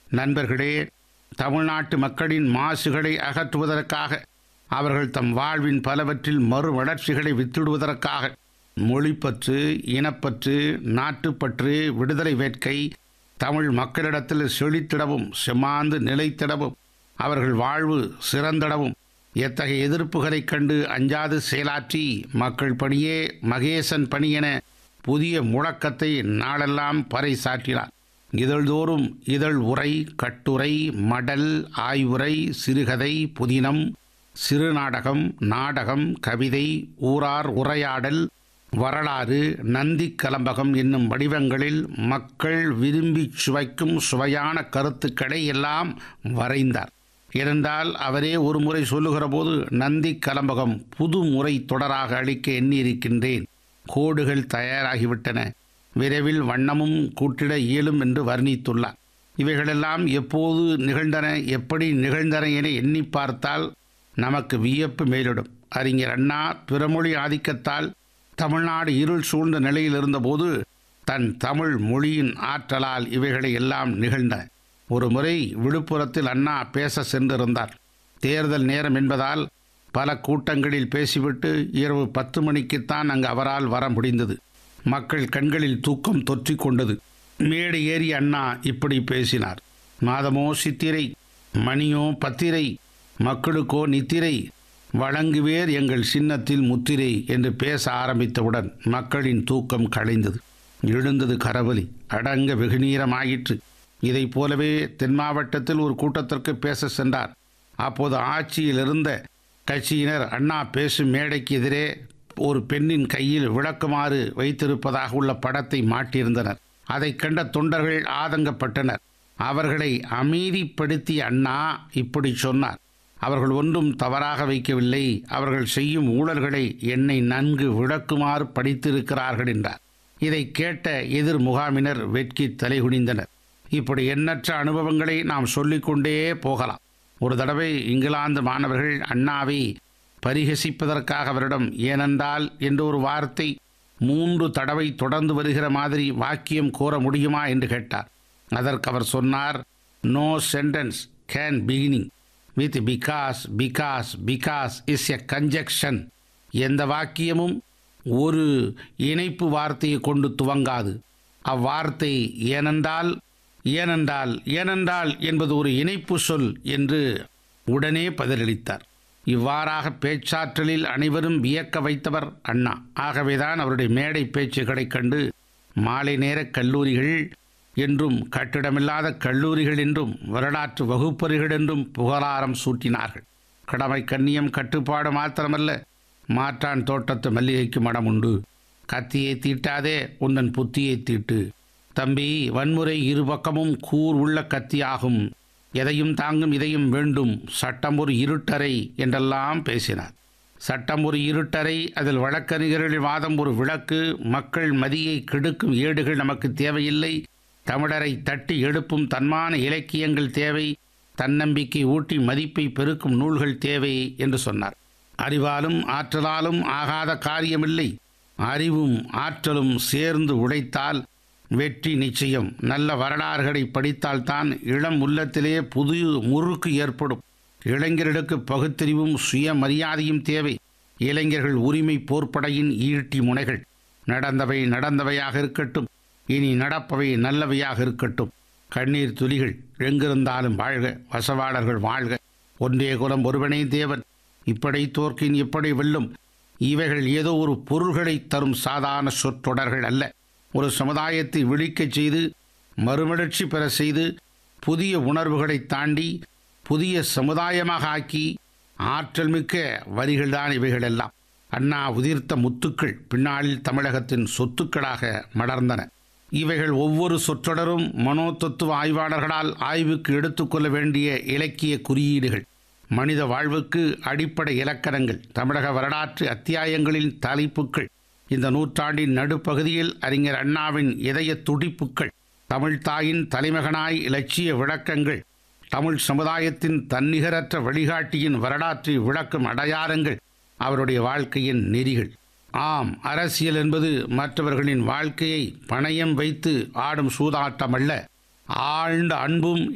நண்பர்களே தமிழ்நாட்டு மக்களின் மாசுகளை அகற்றுவதற்காக அவர்கள் தம் வாழ்வின் பலவற்றில் மறு வளர்ச்சிகளை வித்திடுவதற்காக மொழிப்பற்று இனப்பற்று நாட்டுப்பற்று விடுதலை வேட்கை தமிழ் மக்களிடத்தில் செழித்திடவும் செம்மாந்து நிலைத்திடவும் அவர்கள் வாழ்வு சிறந்திடவும் எத்தகைய எதிர்ப்புகளைக் கண்டு அஞ்சாது செயலாற்றி மக்கள் பணியே மகேசன் பணி என புதிய முழக்கத்தை நாளெல்லாம் பறைசாற்றினார் இதழ்தோறும் இதழ் உரை கட்டுரை மடல் ஆய்வுரை சிறுகதை புதினம் சிறுநாடகம் நாடகம் கவிதை ஊரார் உரையாடல் வரலாறு நந்தி கலம்பகம் என்னும் வடிவங்களில் மக்கள் விரும்பி சுவைக்கும் சுவையான கருத்துக்களை எல்லாம் வரைந்தார் இருந்தால் அவரே ஒரு முறை சொல்லுகிற போது நந்தி கலம்பகம் புது முறை தொடராக அளிக்க எண்ணியிருக்கின்றேன் கோடுகள் தயாராகிவிட்டன விரைவில் வண்ணமும் கூட்டிட இயலும் என்று வர்ணித்துள்ளார் இவைகளெல்லாம் எப்போது நிகழ்ந்தன எப்படி நிகழ்ந்தன என எண்ணி பார்த்தால் நமக்கு வியப்பு மேலிடும் அறிஞர் அண்ணா பிறமொழி ஆதிக்கத்தால் தமிழ்நாடு இருள் சூழ்ந்த நிலையில் இருந்தபோது தன் தமிழ் மொழியின் ஆற்றலால் இவைகளை எல்லாம் நிகழ்ந்தன ஒரு முறை விழுப்புரத்தில் அண்ணா பேச சென்றிருந்தார் தேர்தல் நேரம் என்பதால் பல கூட்டங்களில் பேசிவிட்டு இரவு பத்து மணிக்குத்தான் அங்கு அவரால் வர முடிந்தது மக்கள் கண்களில் தூக்கம் தொற்றிக் கொண்டது மேடை ஏறி அண்ணா இப்படி பேசினார் மாதமோ சித்திரை மணியோ பத்திரை மக்களுக்கோ நித்திரை வழங்குவேர் எங்கள் சின்னத்தில் முத்திரை என்று பேச ஆரம்பித்தவுடன் மக்களின் தூக்கம் களைந்தது எழுந்தது கரவலி அடங்க வெகுநீரமாயிற்று இதைப் போலவே தென் மாவட்டத்தில் ஒரு கூட்டத்திற்கு பேச சென்றார் அப்போது ஆட்சியில் இருந்த கட்சியினர் அண்ணா பேசும் மேடைக்கு எதிரே ஒரு பெண்ணின் கையில் விளக்குமாறு வைத்திருப்பதாக உள்ள படத்தை மாட்டியிருந்தனர் அதைக் கண்ட தொண்டர்கள் ஆதங்கப்பட்டனர் அவர்களை அமைதிப்படுத்திய அண்ணா இப்படி சொன்னார் அவர்கள் ஒன்றும் தவறாக வைக்கவில்லை அவர்கள் செய்யும் ஊழல்களை என்னை நன்கு விளக்குமாறு படித்திருக்கிறார்கள் என்றார் இதை கேட்ட எதிர் முகாமினர் வெட்கி தலைகுனிந்தனர் இப்படி எண்ணற்ற அனுபவங்களை நாம் சொல்லிக்கொண்டே போகலாம் ஒரு தடவை இங்கிலாந்து மாணவர்கள் அண்ணாவை பரிகசிப்பதற்காக அவரிடம் ஏனென்றால் என்ற ஒரு வார்த்தை மூன்று தடவை தொடர்ந்து வருகிற மாதிரி வாக்கியம் கூற முடியுமா என்று கேட்டார் அதற்கு அவர் சொன்னார் no sentence can beginning with because because because is a conjunction எந்த வாக்கியமும் ஒரு இணைப்பு வார்த்தையை கொண்டு துவங்காது அவ்வார்த்தை ஏனென்றால் ஏனென்றால் ஏனென்றால் என்பது ஒரு இணைப்பு சொல் என்று உடனே பதிலளித்தார் இவ்வாறாக பேச்சாற்றலில் அனைவரும் வியக்க வைத்தவர் அண்ணா ஆகவேதான் அவருடைய மேடை பேச்சுக்களைக் கண்டு மாலை நேர கல்லூரிகள் என்றும் கட்டிடமில்லாத கல்லூரிகள் என்றும் வரலாற்று வகுப்பறிகள் என்றும் புகழாரம் சூட்டினார்கள் கடமை கண்ணியம் கட்டுப்பாடு மாத்திரமல்ல மாற்றான் தோட்டத்து மல்லிகைக்கு மடம் உண்டு கத்தியை தீட்டாதே உன்னன் புத்தியை தீட்டு தம்பி வன்முறை இருபக்கமும் கூர் உள்ள கத்தியாகும் எதையும் தாங்கும் இதையும் வேண்டும் சட்டம் ஒரு இருட்டறை என்றெல்லாம் பேசினார் சட்டம் ஒரு இருட்டறை அதில் வழக்கறிஞர்கள் வாதம் ஒரு விளக்கு மக்கள் மதியை கெடுக்கும் ஏடுகள் நமக்கு தேவையில்லை தமிழரை தட்டி எழுப்பும் தன்மான இலக்கியங்கள் தேவை தன்னம்பிக்கை ஊட்டி மதிப்பை பெருக்கும் நூல்கள் தேவை என்று சொன்னார் அறிவாலும் ஆற்றலாலும் ஆகாத காரியமில்லை அறிவும் ஆற்றலும் சேர்ந்து உழைத்தால் வெற்றி நிச்சயம் நல்ல வரலாறுகளை படித்தால்தான் இளம் உள்ளத்திலே புது முறுக்கு ஏற்படும் இளைஞர்களுக்கு பகுத்தறிவும் சுயமரியாதையும் தேவை இளைஞர்கள் உரிமை போர்ப்படையின் ஈட்டி முனைகள் நடந்தவை நடந்தவையாக இருக்கட்டும் இனி நடப்பவை நல்லவையாக இருக்கட்டும் கண்ணீர் துளிகள் எங்கிருந்தாலும் வாழ்க வசவாளர்கள் வாழ்க ஒன்றே குலம் ஒருவனே தேவன் இப்படை தோற்கின் இப்படி வெல்லும் இவைகள் ஏதோ ஒரு பொருள்களை தரும் சாதாரண சொற்றொடர்கள் அல்ல ஒரு சமுதாயத்தை விழிக்கச் செய்து மறுமலர்ச்சி பெற செய்து புதிய உணர்வுகளை தாண்டி புதிய சமுதாயமாக ஆக்கி ஆற்றல் மிக்க வரிகள்தான் இவைகளெல்லாம் அண்ணா உதிர்த்த முத்துக்கள் பின்னாளில் தமிழகத்தின் சொத்துக்களாக மலர்ந்தன இவைகள் ஒவ்வொரு சொற்றொடரும் மனோதத்துவ ஆய்வாளர்களால் ஆய்வுக்கு எடுத்துக்கொள்ள வேண்டிய இலக்கிய குறியீடுகள் மனித வாழ்வுக்கு அடிப்படை இலக்கணங்கள் தமிழக வரலாற்று அத்தியாயங்களின் தலைப்புக்கள் இந்த நூற்றாண்டின் நடுப்பகுதியில் அறிஞர் அண்ணாவின் இதய துடிப்புக்கள் தமிழ் தாயின் தலைமகனாய் இலட்சிய விளக்கங்கள் தமிழ் சமுதாயத்தின் தன்னிகரற்ற வழிகாட்டியின் வரலாற்றை விளக்கும் அடையாளங்கள் அவருடைய வாழ்க்கையின் நெறிகள் ஆம் அரசியல் என்பது மற்றவர்களின் வாழ்க்கையை பணயம் வைத்து ஆடும் சூதாட்டம் அல்ல ஆழ்ந்த அன்பும்